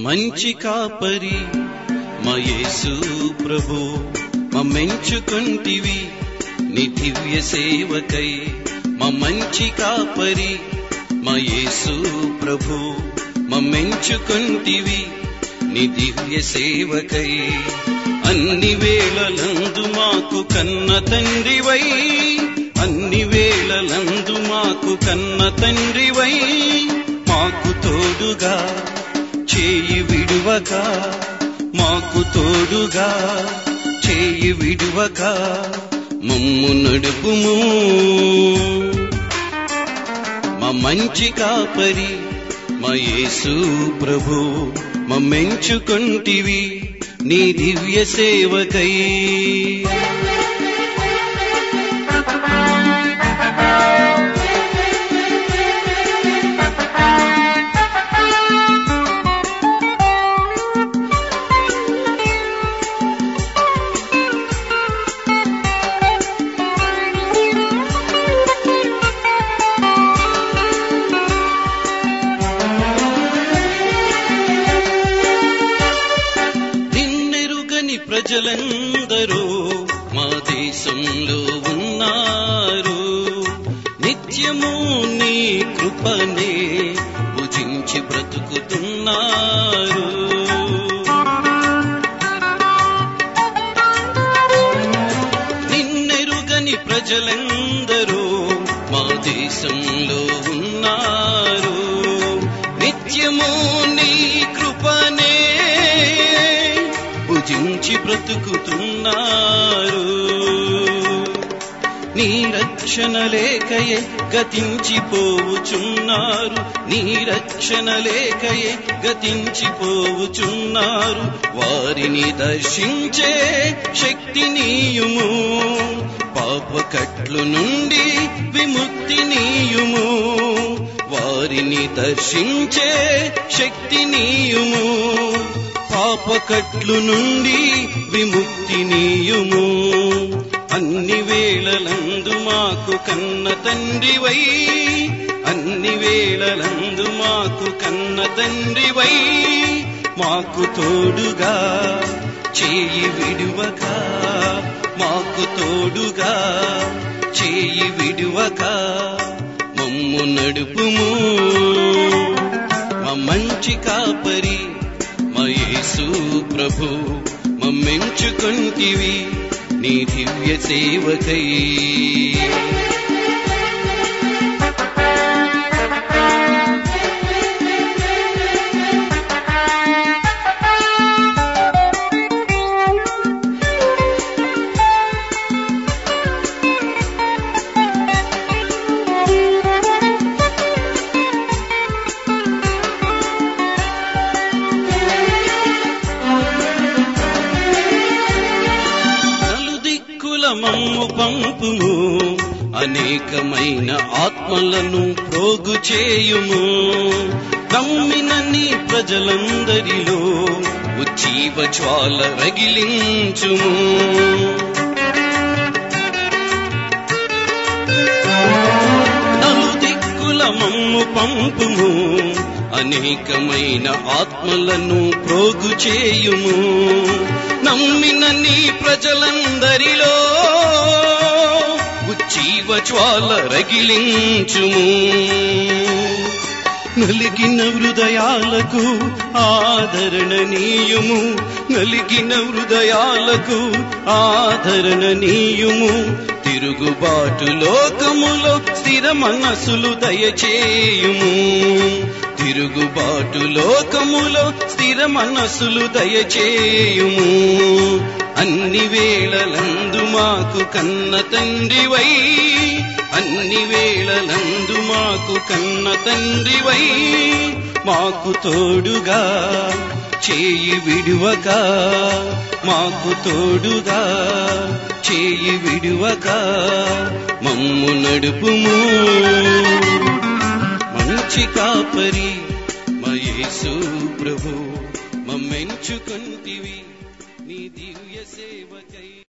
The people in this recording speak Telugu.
మంచి కాపరి మా యేసు ప్రభు మమ్మెంచుకుంటివి నీ దివ్య సేవకై మా మంచి కాపరి మా యేసు ప్రభు మమ్మెంచుకుంటివి నీ దివ్య సేవకై అన్ని వేళలందు మాకు కన్న తండ్రివై అన్ని వేళలందు మాకు కన్న తండ్రివై మాకు తోడుగా చేయి విడువక మాకు తోడుగా చేయి విడువక మమ్ము నడుపుము మా మంచి కాపరి మా యేసు ప్రభు మమ్మెంచుకుంటివి నీ దివ్య సేవకై నిన్నెరుగని ప్రజలందరూ మా దేశంలో ఉన్నారు నిత్యము నీ కృపనే భుజించి బ్రతుకుతున్నారు నిన్నెరుగని ప్రజలందరూ మా దేశంలో ఉన్నారు నిత్యము నీ కృపనే భుజించి బ్రతుకుతున్నారు నీ రక్షణ లేకయే గతించిపోవుచున్నారు నీ రక్షణ లేకయే గతించిపోవుచున్నారు వారిని దర్శించే శక్తి నీయుము పాపకట్లు నుండి విముక్తి నీయుము వారిని దర్శించే శక్తి నీయుము పాపకట్లు నుండి విముక్తి నీయుము అన్ని వేళలందు మాకు కన్న తండ్రివై అన్ని వేళలందు మాకు కన్న తండ్రివై మాకు తోడుగా చేయి విడువక మాకు తోడుగా చేయి విడువక మమ్ము నడుపుము మా మంచి కాపరి మా యేసు ప్రభు మమ్మెంచుకుంటివి నీ దివ్య సేవకై నలుదిక్కుల మమ్ము పంపుము అనేకమైన ఆత్మలను ప్రోగు చేయుము నమ్మిన నీ ప్రజలందరిలో ఉజ్జీవ జ్వాల రగిలించుము నలుదిక్కుల మమ్ము పంపుము అనేకమైన ఆత్మలను ప్రోగు చేయుము నమ్మిన నీ ప్రజలందరిలో ఉజ్జీవ జ్వాల రగిలించుము నలిగిన హృదయాలకు ఆదరణ నీయుము నలిగిన హృదయాలకు ఆదరణ నీయుము తిరుగుబాటు లోకములో స్థిర మనసులు దయచేయుము తిరుగుబాటు లోకములో స్థిర మనసులు దయచేయుము అన్ని వేళలందు మాకు కన్న తండ్రివై అన్ని వేళలందు మాకు కన్న తండ్రివై మాకు తోడుగా చేయి విడువక మాకు తోడుగా చేయి విడువక మమ్ము నడుపుము మంచి కాపరి మయేసు ప్రభు మమ్మెంచుకుంటివి నీ దివ్య సేవక